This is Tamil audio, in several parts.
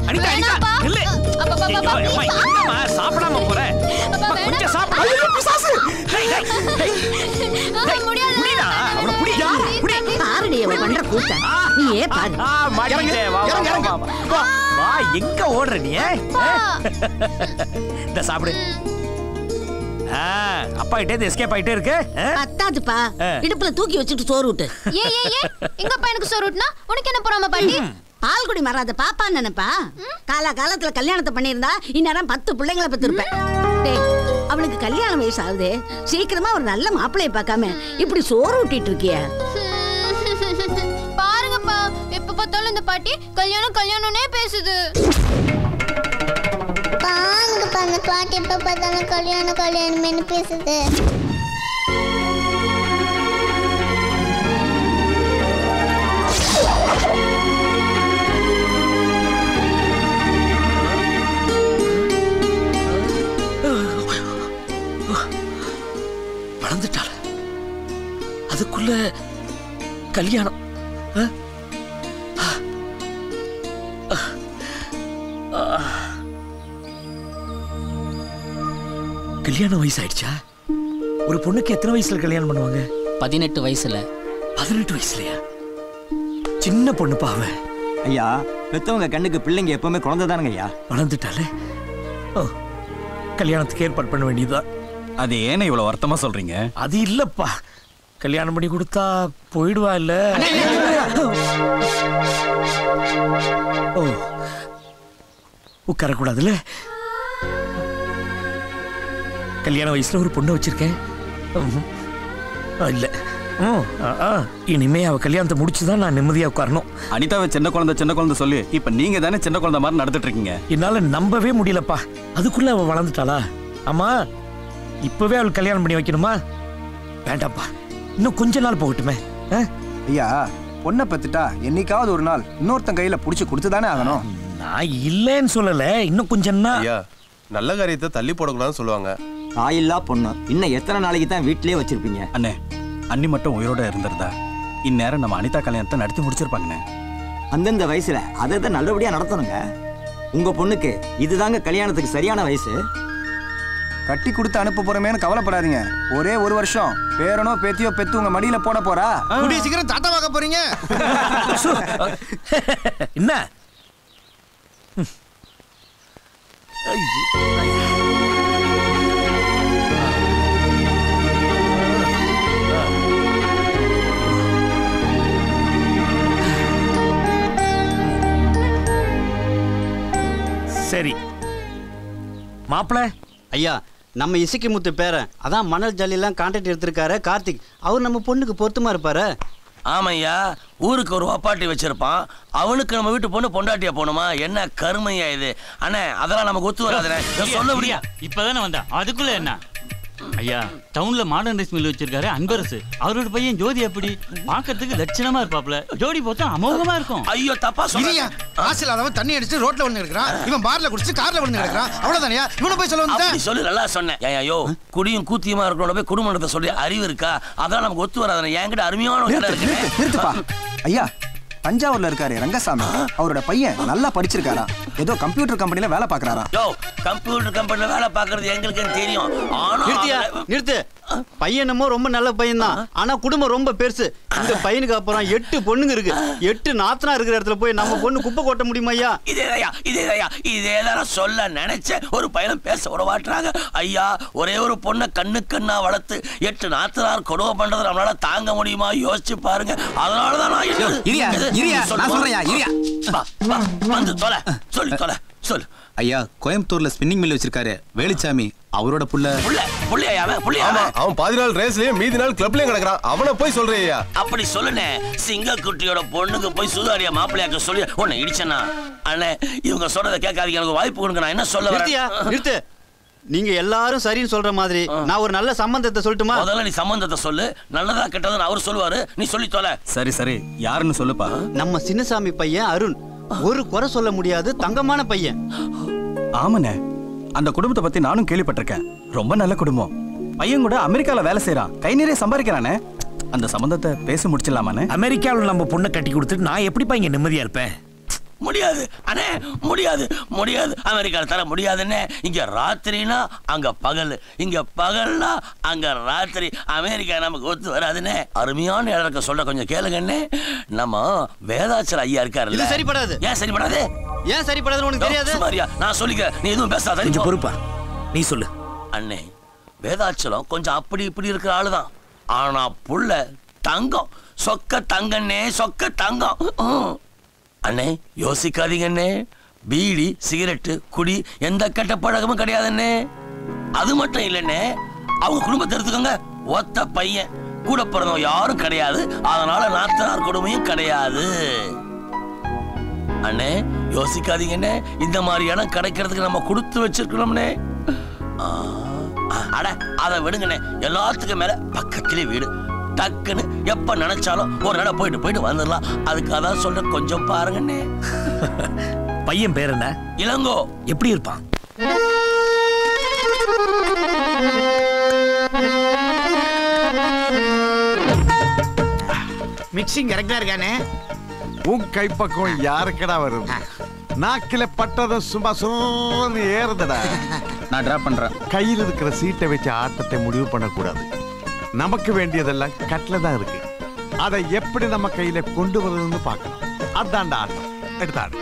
அனிதா அனிதா வேணாப்பா. நில்லு அப்பா, அப்பா, ஐயோ, அப்பா, அம்மா, please, என்னம்மா, சாப்பிடாம போற அப்பா, அம்மா, கொஞ்சம் வேணாம். சாப்பிடு ஐயோ, பிசாசு. டேய், டேய், டேய், ஆ, டேய், முடியாது. புடிடா, அவனை புடி, புடி. பாருடி அவ பண்ற கூத்த நீ ஏ பாரு ஆ, மாட்டிக்கிட்டே, வா, வா, இறங்கு, வா, வா, வா. வா, எங்க ஓடுற நீ ஆ? இந்த சாப்பிடு ஆ, அப்பா கிட்டே எஸ்கேப் ஆயிட்டே இருக்கு ஆ? பத்தாதுப்பா ஆ. இடுப்புல தூக்கி வச்சுட்டு சோறு விட்டு ஏ ஏ ஏ எங்க அப்பா எனக்கு சோறு ஊட்டினா உனக்கு என்ன போறாம பாட்டி பால்குடி மறாத பாப்பா நினைப்பா காலா காலத்துல கல்யாணத்தை பண்ணியிருந்தா இந்நேரம் பத்து பிள்ளைங்களை பத்திருப்பேன் டேய் அவளுக்கு கல்யாண வயசு ஆகுது சீக்கிரமா ஒரு நல்ல மாப்பிள்ளைய பார்க்காம இப்படி சோறு ஊட்டிட்டு இருக்கிய பாருங்கப்பா எப்ப பார்த்தாலும் இந்த பாட்டி கல்யாணம் கல்யாணம்னே பேசுது பாருங்கப்பா அந்த பாட்டு எப்ப பார்த்தாலும் கல்யாணம் கல்யாணம்னு பேசுது வளர்ந்துட்டாள் அதுக்குள்ள கல்யாணம் ஆ? ஆ. ஆ. கல்யாண வயசு ஆயிடுச்சா ஒரு பொண்ணுக்கு எத்தனை வயசுல கல்யாணம் பண்ணுவாங்க பதினெட்டு வயசுல பதினெட்டு வயசுலயா சின்ன பொண்ணு பாவ ஐயா பெத்தவங்க கண்ணுக்கு பிள்ளைங்க எப்பவுமே குழந்தை தானுங்க ஐயா வளர்ந்துட்டாலே ஓ கல்யாணத்துக்கு ஏற்பாடு பண்ண வேண்டியதுதான் அது ஏன்னு இவ்வளவு வருத்தமா சொல்றீங்க அது இல்லப்பா கல்யாணம் பண்ணி கொடுத்தா போயிடுவா இல்ல ஓ உட்காரக்கூடாதுல்ல கல்யாண வயசுல ஒரு பொண்ணு வச்சிருக்கேன் ம்ஹும். ஆ, இல்ல ம், ஆ, ஆ. இனிமே அவ கல்யாணத்தை முடிச்சுதான் நான் நிம்மதியா உட்காரணும் அனிதாவை சின்ன குழந்தை சின்ன குழந்தை சொல்லி இப்ப நீங்க தானே சின்ன குழந்தை மாதிரி நடந்துட்டு இருக்கீங்க என்னால நம்பவே முடியலப்பா அதுக்குள்ள அவ வளர்ந்துட்டாளா ஆமா இப்பவே அவள் கல்யாணம் பண்ணி வைக்கணுமா வேண்டாம்ப்பா இன்னும் கொஞ்ச நாள் போகட்டுமே ஆ? ஐயா பொண்ணை பத்துட்டா என்னைக்காவது ஒரு நாள் இன்னொருத்தன் கையில புடிச்சு கொடுத்து தானே ஆகணும் நான் இல்லைன்னு சொல்லல இன்னும் கொஞ்சம் நாள் ஐயா நல்ல காரியத்தை தள்ளி போடக்கூடாதுன்னு சொல்லுவாங்க தாயில்லா பொண்ணு இன்னும் எத்தனை நாளைக்கு தான் வீட்டிலேயே வச்சிருப்பீங்க அண்ணே அண்ணி மட்டும் உயிரோட இருந்திருந்தா இந்நேரம் நம்ம அனிதா கல்யாணத்தை நடத்தி முடிச்சிருப்பாங்கண்ணே அந்தந்த வயசுல அதை தான் நல்லபடியா நடத்தணுங்க உங்க பொண்ணுக்கு இதுதாங்க கல்யாணத்துக்கு சரியான வயசு கட்டி கொடுத்து அனுப்ப போறமேன்னு கவலைப்படாதீங்க ஒரே ஒரு வருஷம் பேரனோ பேத்தியோ பெத்து உங்க மடியில போட போறா கூடிய சீக்கிரம் தாத்தா பார்க்க போறீங்க சு, என்ன ம். ஐயோ. சரி மாப்பிள்ள ஐயா நம்ம இசைக்கு முத்து பேரன் அதான் மணல் ஜல்லிலாம் கான்ட்ராக்ட் எடுத்திருக்காரு கார்த்திக் அவர் நம்ம பொண்ணுக்கு பொருத்தமா இருப்பாரு ஆமையா ஊருக்கு ஒரு வப்பாட்டி வச்சிருப்பான் அவனுக்கு நம்ம வீட்டு பொண்ணு பொண்டாட்டியா போகணுமா என்ன கருமையா இது அண்ணே அதெல்லாம் நமக்கு ஒத்து வராதுண்ணே நான் சொல்ல முடியா இப்பதானே வந்தேன் அதுக்குள்ள என்ன ஐயா டவுன்ல மாடர்ன் ரைஸ் மில் வச்சிருக்காரு அன்பரசு அவரோட பையன் ஜோதி எப்படி பார்க்கிறதுக்கு லட்சணமா இருப்பாப்ல ஜோடி பார்த்தா அமோகமா இருக்கும் ஐயோ தப்பா இல்லையா காசு இல்லாதவன் தண்ணி அடிச்சு ரோட்ல ஒண்ணு எடுக்கிறான் இவன் பார்ல குடிச்சு கார்ல ஒண்ணு எடுக்கிறான் அவ்வளவுதானயா இவனை போய் சொல்ல அப்படி வந்தேன் சொல்லு நல்லா சொன்னேன் ஏன் ஐயோ குடியும் கூத்தியமா இருக்கிறோட போய் குடும்பத்தை சொல்லி அறிவு இருக்கா அதான் நமக்கு ஒத்து வராதுண்ணே என்கிட்ட அருமையான ஒரு இடம் நிறுத்து, இருக்கு நிறுத்து, நிறுத்துப்பா ஐயா தஞ்சாவூர்ல இருக்காரு ரங்கசாமி அவரோட பையன் நல்லா படிச்சிருக்காராம் ஏதோ கம்ப்யூட்டர் கம்பெனில வேலை பாக்குறாராம் யோ கம்ப்யூட்டர் கம்பெனில வேலை பார்க்கறது எங்களுக்கு தெரியும் ஆனா நிறுத்தியா அதுல- நிறுத்து பையனமோ ரொம்ப நல்ல பையன் தான் ஆனா குடும்பம் ரொம்ப பெருசு இந்த பையனுக்கு அப்புறம் எட்டு பொண்ணுங்க இருக்கு எட்டு நாத்தனா இருக்கிற இடத்துல போய் நம்ம பொண்ணு குப்பை கொட்ட முடியுமா ஐயா இதேதையா இதேதையா இதேதான் சொல்ல நினைச்ச ஒரு பையனும் பேச விடமாட்டுறாங்க ஐயா ஒரே ஒரு பொண்ணை கண்ணு கண்ணா வளர்த்து எட்டு நாத்தனார் கொடுமை பண்றது நம்மளால தாங்க முடியுமா யோசிச்சு பாருங்க அதனாலதான் நான் யோ, இரியா, எது? இரியா, சொல்லு. நான் சொல்றேன்யா, இரியா. வா, வா, வந்து தொலை சொல்லு தொலை சொல்லு ஐயா கோயம்புத்தூர்ல ஸ்பின்னிங் மில் வச்சிருக்காரு வேலுச்சாமி அவரோட புள்ள புள்ள புள்ளையா அவன் புள்ளையா ஆமா அவன்? அவன் பாதி நாள் ரேஸ்லயும் மீதி நாள் கிளப்லயும் கிடக்குறான் அவனை போய் சொல்றியா அப்படி சொல்லுனே சிங்கக்குட்டியோட பொண்ணுக்கு போய் சுதாரியா மாப்பிள்ளையாக்க சொல்லி உன்னை இடிச்சனா அண்ணே இவங்க சொல்றதை கேட்காதீங்க எனக்கு வாய்ப்பு கொடுங்க நான் என்ன சொல்ல நிறுத்தியா வரேன் நிறுத்து நீங்க எல்லாரும் சரின்னு சொல்ற மாதிரி நான் ஒரு நல்ல சம்பந்தத்தை சொல்லட்டுமா முதல்ல நீ சம்பந்தத்தை சொல்லு நல்லதா கெட்டதுன்னு அவர் சொல்லுவாரு நீ சொல்லி தொலை சரி சரி யாருன்னு சொல்லுப்பா நம்ம சின்னசாமி பையன் அருண் ஒரு குறை சொல்ல முடியாது தங்கமான பையன் ஆமாண்ணே அந்த குடும்பத்தை பத்தி நானும் கேள்விப்பட்டிருக்கேன் ரொம்ப நல்ல குடும்பம் பையன் கூட அமெரிக்கால வேலை செய்யறான் கை நிறைய சம்பாதிக்கிறானே அந்த சம்பந்தத்தை பேசி முடிச்சிடலாமாண்ணே அமெரிக்காவில் நம்ம பொண்ணை கட்டி கொடுத்துட்டு நான் எப்படிப்பா இங்க நிம்மதியா இருப்பேன் முடியாது அண்ணே முடியாது முடியாது அமெரிக்கால தர முடியாதுண்ணே இங்க ராத்திரினா அங்க பகல் இங்க பகல்னா அங்க ராத்திரி அமெரிக்கா நமக்கு ஒத்து வராதுண்ணே அருமையான இடம் இருக்க சொல்ற கொஞ்சம் கேளுங்கண்ணே நம்ம வேதாச்சல ஐயா இருக்காரு இது சரிப்படாது. ஏன் சரிப்படாது ஏன் சரிப்படாதுன்னு உனக்கு தெரியாது சுமாரியா நான் சொல்லிக்க நீ எதுவும் பேசாத கொஞ்சம் பொறுப்பா நீ சொல்லு அண்ணே வேதாச்சலம் கொஞ்சம் அப்படி இப்படி இருக்கிற ஆளுதான் ஆனா புள்ள தங்கம் சொக்க தங்கண்ணே சொக்க தங்கம் ம். அண்ணே யோசிக்காதீங்க அண்ணே பீடி சிகரெட்டு குடி எந்த கெட்ட பழக்கமும் கிடையாதுண்ணே அது மட்டும் இல்லைண்ணே அவங்க குடும்பத்தை எடுத்துக்கோங்க ஒத்த பையன் கூட பிறந்தவங்க யாரும் கிடையாது அதனால நாத்தனார் கொடுமையும் கிடையாது அண்ணே யோசிக்காதீங்கண்ணே இந்த மாதிரி இடம் கிடைக்கிறதுக்கு நம்ம கொடுத்து வச்சிருக்கணும்னே ஆ, அட அதை விடுங்கண்ணே எல்லாத்துக்கும் மேல பக்கத்திலே வீடு டக்குன்னு எப்ப நினைச்சாலும் ஒரு இடம் போயிட்டு போயிட்டு வந்துடலாம் அதுக்கு அதான் சொல்ற கொஞ்சம் பாருங்கண்ணே பையன் பேர் என்ன இளங்கோ எப்படி இருப்பான் மிக்சிங் கரெக்டா இருக்கானே உன் கைப்பக்கம் யாருக்கடா வருது நாக்கில பட்டதும் சும்மா சும்மா ஏறுதடா நான் டிராப் பண்றேன் கையில் இருக்கிற சீட்டை வச்சு ஆட்டத்தை முடிவு பண்ணக்கூடாது நமக்கு வேண்டியதெல்லாம் கட்டில தான் இருக்கு அதை எப்படி நம்ம கையில கொண்டு வருதுன்னு பார்க்கணும் அதான்டா ஆட்டம் எடுத்தாடு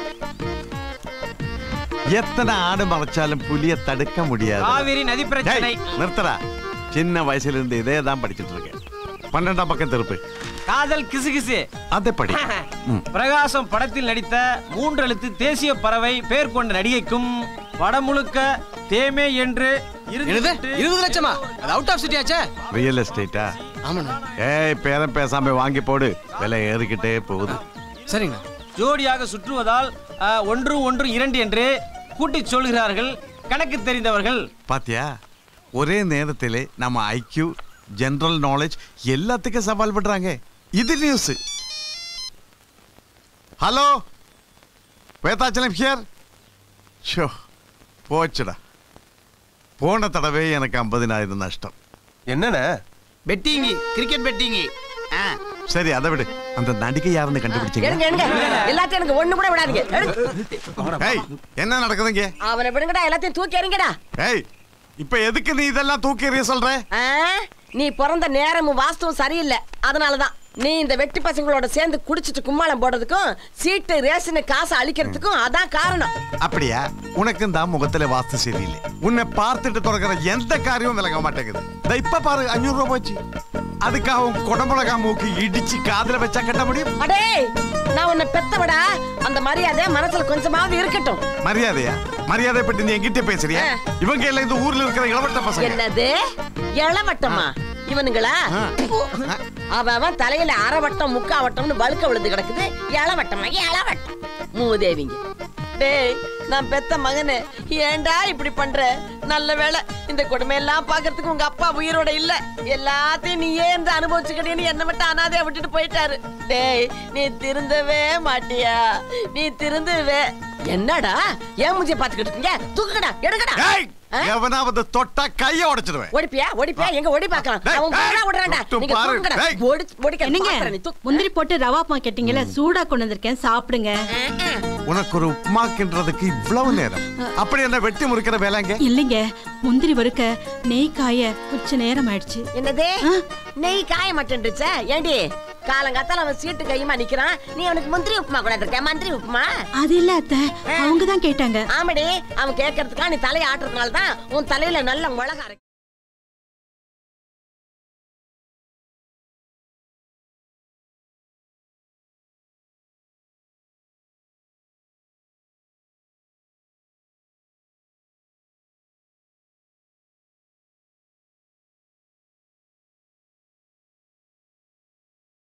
எத்தனை ஆடு மறைச்சாலும் புலிய தடுக்க முடியாது காவிரி நதி பிரச்சனை. டேய், நிறுத்தடா சின்ன வயசுல இருந்து இதே தான் படிச்சிட்டு இருக்கேன் பன்னெண்டாம் பக்கம் திருப்பு காதல் கிசுகிசு அதை படி ம். பிரகாசம் படத்தில் நடித்த மூன்றெழுத்து தேசிய பறவை பேர் கொண்ட நடிகைக்கும் படம் முழுக்க தேமே என்று என்னது இருபது லட்சமா அது அவுட் ஆஃப் சிட்டி ஆச்சே ரியல் எஸ்டேட்டா ஆமாண்ணா ஏய் பேரம் பேசாம வாங்கி போடு விலை ஏறிக்கிட்டே போகுது சரிங்க ஜோடியாக சுற்றுவதால் ஆ, ஒன்று ஒன்று இரண்டு என்று கூட்டிச் சொல்கிறார்கள் கணக்கு தெரிந்தவர்கள் பாத்தியா ஒரே நேரத்திலே நம்ம ஐக்யூ ஜெனரல் நாலேஜ் எல்லாத்துக்கும் சவால் பண்றாங்க இது news hello Vedachalam here show போச்சுடா போன தடவை எனக்கு ஐம்பதினாயிரம் நஷ்டம் என்னண்ணே பெட்டிங்கி கிரிக்கெட் பெட்டிங்கி சரி அதை விடு அந்த நடிகை யாருன்னு கண்டுபிடிச்சீங்க எடுங்க எடுங்க எல்லாத்தையும் எனக்கு ஒண்ணு கூட விடாதீங்க எடுங்க. ஏய் என்ன நடக்குதுங்க அவனை விடுங்கடா எல்லாத்தையும் தூக்கி எறிங்கடா ஏய் இப்ப எதுக்கு நீ இதெல்லாம் தூக்கி எறிய சொல்ற ஆ? நீ பிறந்த நேரமும் வாஸ்துவும் சரியில்லை அதனாலதான் நீ இந்த வெட்டி பசங்களோட சேர்ந்து குடிச்சிட்டு கும்மாளம் போடுறதுக்கும் சீட்டு ரேஷனு காசு அழிக்கிறதுக்கும் அதான் காரணம் அப்படியா உனக்கும் தான் முகத்துல வாஸ்து சரியில்லை உன்னை பார்த்துட்டு தொடக்கிற எந்த காரியமும் விளங்க மாட்டேங்குது இதோ இப்ப பாரு அஞ்சூறு ரூபாய் போச்சு அதுக்காக உன் குடமிளகா மூக்கு இடிச்சு காதுல வச்சா கட்ட முடியும் அடே நான் உன்னை பெத்தவடா அந்த மரியாதை மனசுல கொஞ்சமாவது இருக்கட்டும் மரியாதையா மரியாதை பற்றி நீ என்கிட்ட பேசுறியா இவங்க எல்லாம் இந்த ஊர்ல இருக்கிற இளவட்ட பசங்க என்னது இளவட்டமா இவனுங்களா அவன் அவன் தலையில அரைவட்டம் முக்காவட்டம்னு வழுக்க விழுந்து கிடக்குது இளவட்டமா இளவட்டம் மூதேவிங்க டேய் நான் பெத்த மகனே ஏன்டா இப்படி பண்ற நல்ல வேளை இந்த கொடுமையெல்லாம் பாக்குறதுக்கு உங்க அப்பா உயிரோட இல்ல எல்லாத்தையும் நீயே இருந்து அனுபவிச்சுக்கிட்டேன்னு என்ன மட்டும் அனாதையா விட்டுட்டு போயிட்டாரு டேய் நீ திருந்தவே மாட்டியா நீ திருந்தவே என்னடா ஏன் மூஞ்சிய பாத்துக்கிட்டு இருக்கீங்க தூக்குடா எடுக்கடா எவனாவது தொட்டா கைய உடைச்சிடுவேன் ஓடிப்பியா ஓடிப்பியா எங்க ஓடி பார்க்கலாம் அவன் போடா ஓடுறான்டா தொட்டு நீங்க பாரு. தூக்குங்கடா டேய். ஓடி ஓடிக்க என்னங்க பாக்குறேன் நீ தூக்கு முந்திரி போட்டு ரவா உப்புமா கேட்டீங்கல்ல சூடா கொண்டு வந்திருக்கேன் சாப்பிடுங்க உனக்கு ஒரு உப்புமாக்கின்றதுக்கு இவ்வளவு நேரம் அப்படி என்ன வெட்டி முறிக்கிற வேலைங்க இல்லைங்க முந்திரி வறுக்க நெய் காய உச்ச நேரம் ஆயிடுச்சு என்னது நெய் காய மாட்டேன்டுச்சா ஏண்டி காலங்காத்தால அவன் சீட்டு கையுமா நிக்கிறான் நீ அவனுக்கு முந்திரி உப்புமா கூட இருக்க மந்திரி உப்புமா அது இல்ல அத்தை அவங்க தான் கேட்டாங்க ஆமாடி அவன் கேட்கறதுக்கா நீ தலையை ஆட்டுறதுனால தான் உன் தலையில நல்ல மிளகா இருக்கு